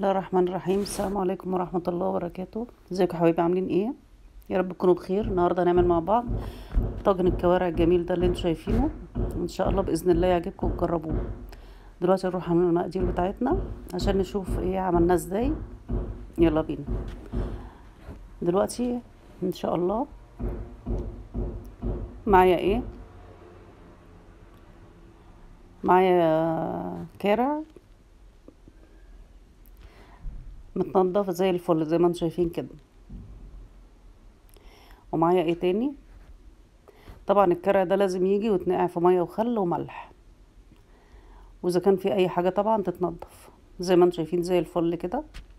الله الرحمن الرحيم السلام عليكم ورحمة الله وبركاته ازيكم يا حبايبي عاملين ايه يا رب تكونوا بخير النهارده هنعمل مع بعض طاجن الكوارع الجميل ده اللي انتوا شايفينه ان شاء الله باذن الله يعجبكم وتجربوه دلوقتي نروح نعمل المقادير بتاعتنا عشان نشوف ايه عملناه ازاي يلا بينا دلوقتي ان شاء الله معايا ايه معايا كارع متنضف زي الفل زي ما انتم شايفين كده ومعايا ايه تاني طبعا الكرع ده لازم يجي ويتنقع في ميه وخل وملح واذا كان في اي حاجه طبعا تتنضف زي ما انتم شايفين زي الفل كده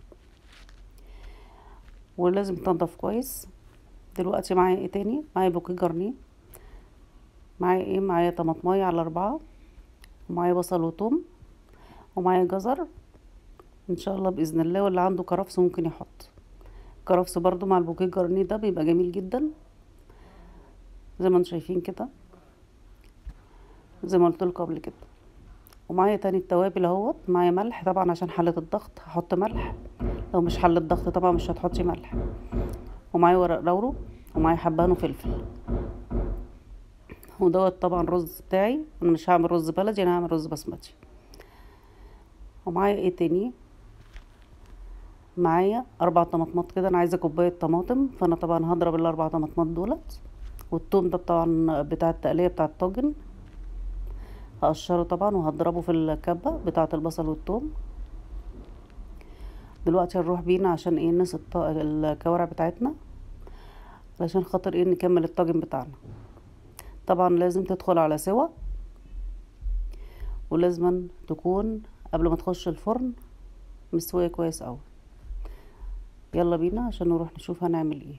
ولازم تنضف كويس دلوقتي معايا ايه تاني معايا بوكيه جرنيه معايا ايه معايا طماطمايه على اربعة ومعايا بصل وتوم ومعايا جزر ان شاء الله باذن الله واللي عنده كرفس ممكن يحط كرفس برضو مع البوكيه جرنيه ده بيبقى جميل جدا زي ما انتم شايفين كده زي ما قلت لكم قبل كده ومعايا تاني التوابل اهوت معايا ملح طبعا عشان حله الضغط هحط ملح لو مش حله ضغط طبعا مش هتحطي ملح ومعايا ورق لورو ومعايا حبان وفلفل ودوت طبعا رز بتاعي انا مش هعمل رز بلدي انا هعمل رز بسمتي ومعايا ايه تاني معايا اربع طماطمات كده انا عايزه كوبايه طماطم فانا طبعا هضرب الاربع طماطمات دولت والثوم ده طبعا بتاع التقليه بتاع الطاجن هقشره طبعا وهضربه في الكبه بتاعه البصل والثوم دلوقتي هنروح بينا عشان ايه نسى الكوارع بتاعتنا علشان خاطر ايه نكمل الطاجن بتاعنا طبعا لازم تدخل على سوا ولازم تكون قبل ما تخش الفرن مستويه كويس قوي يلا بينا عشان نروح نشوف هنعمل ايه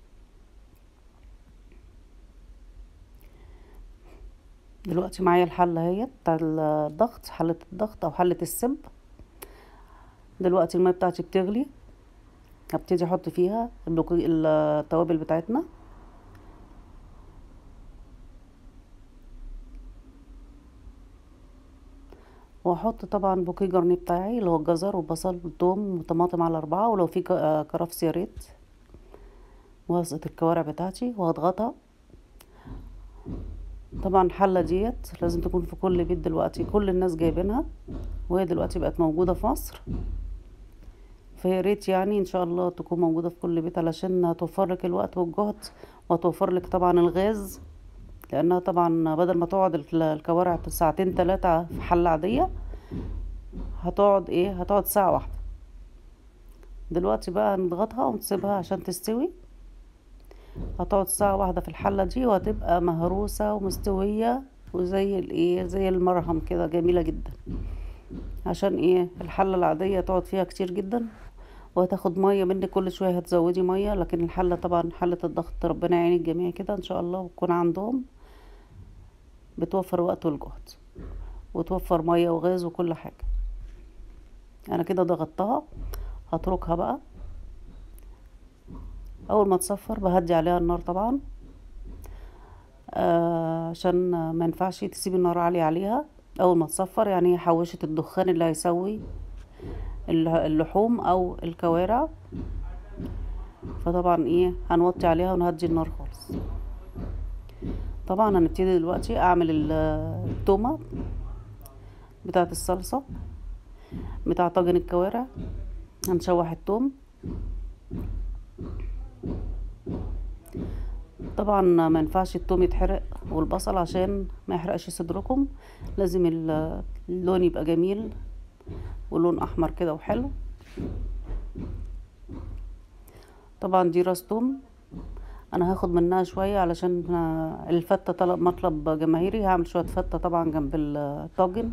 دلوقتي معايا الحله اهيت بتاع الضغط حله الضغط او حله السب دلوقتي الميه بتاعتي بتغلي هبتدي احط فيها التوابل بتاعتنا واحط طبعا بوكيه جرنيه بتاعي اللي هو الجزر وبصل وثوم وطماطم على اربعة ولو في كرفس يا ريت وهسقط الكوارع بتاعتي وهضغطها طبعا الحله ديت لازم تكون في كل بيت دلوقتي كل الناس جايبينها وهي دلوقتي بقت موجوده في مصر فيا ريت يعني ان شاء الله تكون موجوده في كل بيت علشان هتوفر لك الوقت والجهد وهتوفر لك طبعا الغاز لانها طبعا بدل ما تقعد الكوارع ساعتين ثلاثة في حلة عادية هتقعد ايه هتقعد ساعة واحدة دلوقتي بقى هنضغطها ونسيبها عشان تستوي هتقعد ساعة واحدة في الحلة دي وهتبقى مهروسة ومستوية وزي الايه زي المرهم كده جميلة جدا عشان ايه الحلة العادية تقعد فيها كتير جدا وهتاخد ميه منك كل شويه هتزودي ميه لكن الحله طبعا حله الضغط ربنا يعين الجميع كده ان شاء الله ويكون عندهم بتوفر وقت والجهد وتوفر ميه وغاز وكل حاجه انا كده ضغطتها هتركها بقى اول ما تصفر بهدي عليها النار طبعا آه عشان ما ينفعش تسيبي النار عاليه عليها اول ما تصفر يعني هي حوشت الدخان اللي هيسوي اللحوم او الكوارع فطبعا ايه هنوطي عليها ونهدي النار خالص طبعا هنبتدي دلوقتي اعمل التومه بتاعه الصلصه بتاع طاجن الكوارع هنشوح التوم طبعا ما ينفعش التوم يتحرق والبصل عشان ما يحرقش صدركم لازم اللون يبقى جميل ولون احمر كده وحلو طبعا دي راس توم انا هاخد منها شويه علشان الفته طلب مطلب جماهيري هعمل شويه فته طبعا جنب الطاجن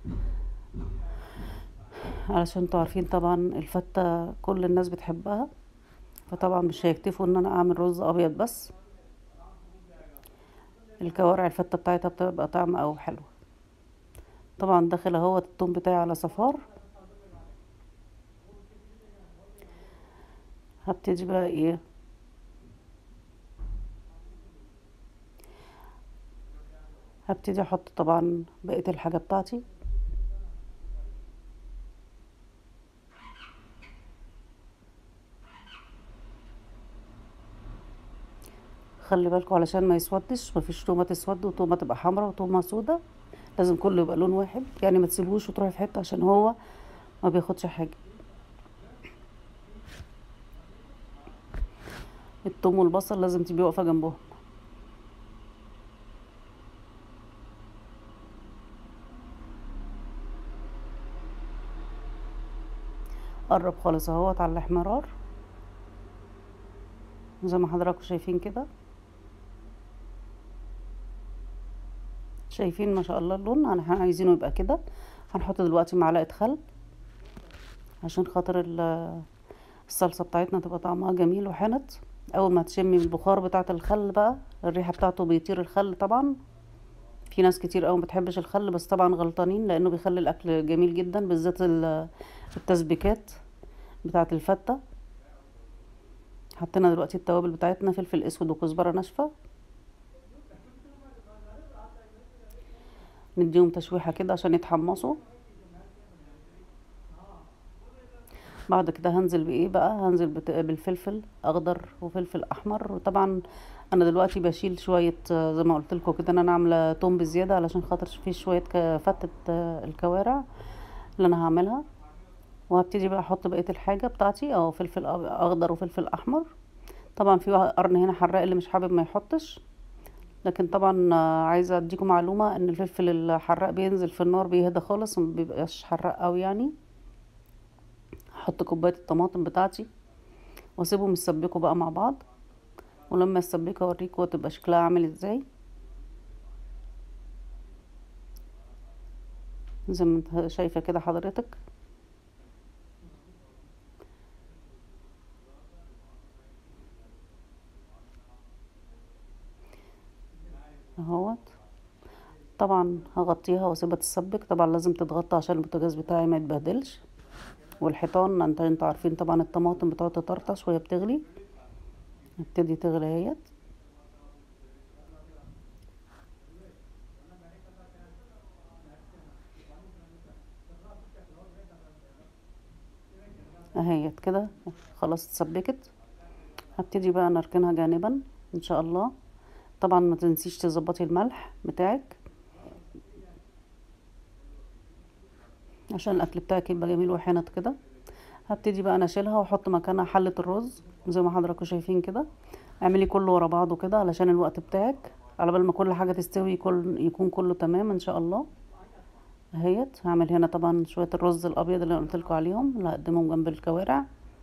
علشان انتوا عارفين طبعا الفته كل الناس بتحبها فطبعا مش هيكتفوا ان انا اعمل رز ابيض بس الكوارع الفته بتاعتها بتبقى طعم او حلو طبعا داخل اهوت التوم بتاعي على صفار هبتدي بقى ايه هبتدي احط طبعا بقية الحاجة بتاعتي خلي بالكم علشان ما يسودش مفيش تومه تسود وتومه تبقى حمرا وتومه سودا لازم كله يبقى لون واحد يعني ما تسيبوش وتروحي في حته عشان هو ما بياخدش حاجه التوم والبصل لازم تبقي واقفه جنبهم قرب خالص اهوت على الاحمرار زي ما حضراتكم شايفين كده شايفين ما شاء الله اللون احنا عايزينه يبقى كده هنحط دلوقتي معلقه خل عشان خاطر الصلصه بتاعتنا تبقى طعمها جميل وحنت اول ما تشمي البخار بتاعه الخل بقى الريحه بتاعته بيطير الخل طبعا في ناس كتير قوي ما بتحبش الخل بس طبعا غلطانين لانه بيخلي الاكل جميل جدا بالذات التسبيكات بتاعه الفته حطينا دلوقتي التوابل بتاعتنا فلفل اسود وكزبره ناشفه نديهم تشويحه كده عشان يتحمصوا بعد كده هنزل بايه بقى هنزل بالفلفل اخضر وفلفل احمر وطبعا انا دلوقتي بشيل شويه زي ما قلت لكم كده ان انا عامله توم بزياده علشان خاطر في شويه فتة الكوارع اللي انا هعملها وهبتدي بقى احط بقيه الحاجه بتاعتي اه فلفل اخضر وفلفل احمر طبعا في قرن هنا حراق اللي مش حابب ما يحطش لكن طبعا عايزه اديكم معلومه ان الفلفل الحراق بينزل في النار بيهدى خالص ما بيبقاش حراق قوي يعني هحط كوبايه الطماطم بتاعتي واسيبهم يسبكوا بقى مع بعض ولما يسبكوا اوريكم تبقى شكلها عامل ازاي زي ما انت شايفه كده حضرتك اهوت طبعا هغطيها واسيبها تتسبك طبعا لازم تتغطى عشان البوتاجاز بتاعي ما يتبهدلش والحيطان انت انتوا عارفين طبعا الطماطم بتقعد تطرطش وهي بتغلي هتبتدي تغلي اهيت اهيت كده خلاص اتسبكت هبتدي بقى نركنها جانبا ان شاء الله طبعا ما تنسيش تظبطي الملح بتاعك عشان الاكل بتاعك يبقى جميل وحنط كده هبتدي بقى انا اشيلها واحط مكانها حله الرز زي ما حضراتكم شايفين كده اعملي كله ورا بعضه كده علشان الوقت بتاعك على بال ما كل حاجه تستوي كل يكون كله تمام ان شاء الله اهيت هعمل هنا طبعا شويه الرز الابيض اللي قلت لكم عليهم اللي هقدمهم جنب الكوارع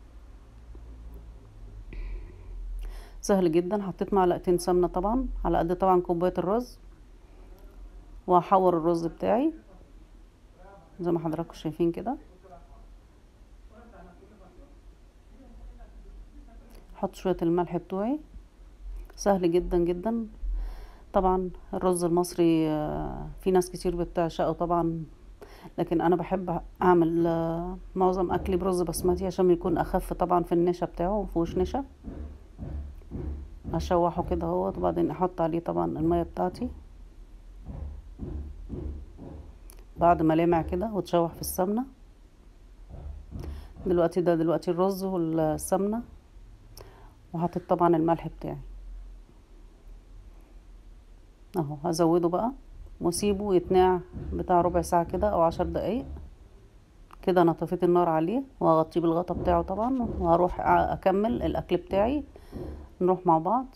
سهل جدا حطيت معلقتين سمنه طبعا على قد طبعا كوبايه الرز وهحور الرز بتاعي زي ما حضراتكم شايفين كده احط شويه الملح بتوعي سهل جدا جدا طبعا الرز المصري في ناس كتير بتعشقه طبعا لكن انا بحب اعمل معظم اكلي برز بسمتي عشان يكون اخف طبعا في النشا بتاعه مفيهوش نشا اشوحه كده اهوت وبعدين احط عليه طبعا الميه بتاعتي بعد ما لمع كده وتشوح في السمنه دلوقتي ده دلوقتي الرز والسمنه وحطيت طبعا الملح بتاعي اهو هزوده بقى واسيبه يتنقع بتاع ربع ساعه كده او عشر دقايق كده انا طفيت النار عليه وهغطيه بالغطا بتاعه طبعا وهروح اكمل الاكل بتاعي نروح مع بعض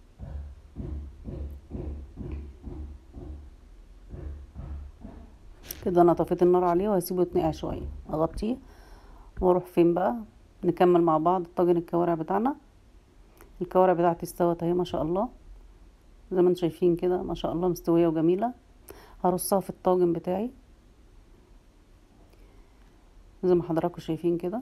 كده انا طفيت النار عليه وهسيبه يتنقع شويه اغطيه واروح فين بقى نكمل مع بعض طاجن الكوارع بتاعنا الكوارع بتاعتي استوت اهي ما شاء الله زي ما انتم شايفين كده ما شاء الله مستويه وجميله هرصها في الطاجن بتاعي زي ما حضراتكم شايفين كده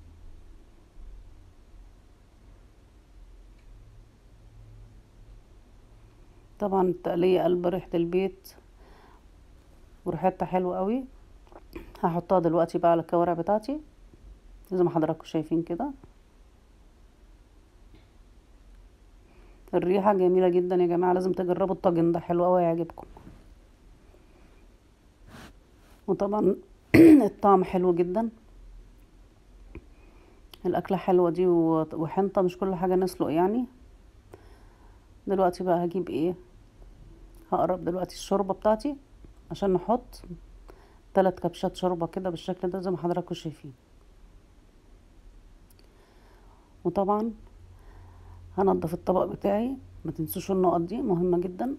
طبعا التقليه قلب ريحه البيت وريحتها حلوه قوي هحطها دلوقتي بقى على الكوارع بتاعتي زي ما حضراتكم شايفين كده الريحه جميله جدا يا جماعه لازم تجربوا الطاجن ده حلو قوي هيعجبكم وطبعا الطعم حلو جدا الاكله حلوه دي وحنطه مش كل حاجه نسلق يعني دلوقتي بقى هجيب ايه هقرب دلوقتي الشوربة بتاعتي عشان نحط تلات كبشات شوربة كده بالشكل ده زي ما حضراتكم شايفين وطبعا هنضف الطبق بتاعي ما تنسوش النقط دي مهمة جدا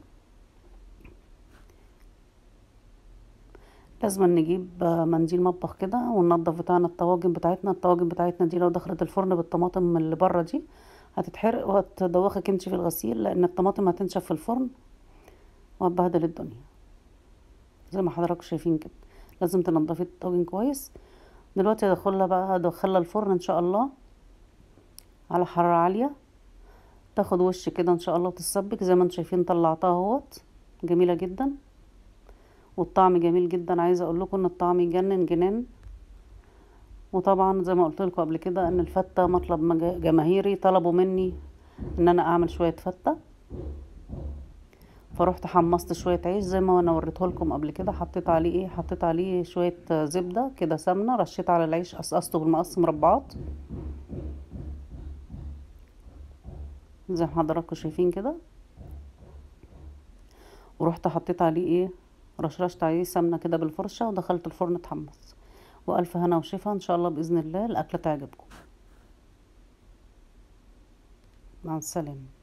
لازم نجيب منديل مطبخ كده وننضف بتاعنا الطواجن بتاعتنا الطواجن بتاعتنا دي لو دخلت الفرن بالطماطم اللي بره دي هتتحرق وهتدوخك انت في الغسيل لان الطماطم هتنشف في الفرن وهتبهدل الدنيا زي ما حضراتكم شايفين كده لازم تنضفي الطاجن كويس دلوقتي هدخلها بقى هدخلها الفرن ان شاء الله على حرارة عالية تاخد وش كده ان شاء الله وتتسبك زي ما انتم شايفين طلعتها اهوت جميلة جدا والطعم جميل جدا عايزه اقول لكم ان الطعم يجنن جنان وطبعا زي ما قلت لكم قبل كده ان الفته مطلب جماهيري طلبوا مني ان انا اعمل شويه فته فروحت حمصت شويه عيش زي ما انا وريته لكم قبل كده حطيت عليه ايه حطيت عليه شويه زبده كده سمنه رشيت على العيش قصقصته بالمقص مربعات زي ما حضراتكم شايفين كده ورحت حطيت عليه ايه رشرشت عليه سمنة كده بالفرشة ودخلت الفرن اتحمص وألف هنا وشفا إن شاء الله بإذن الله الأكلة تعجبكم مع السلامة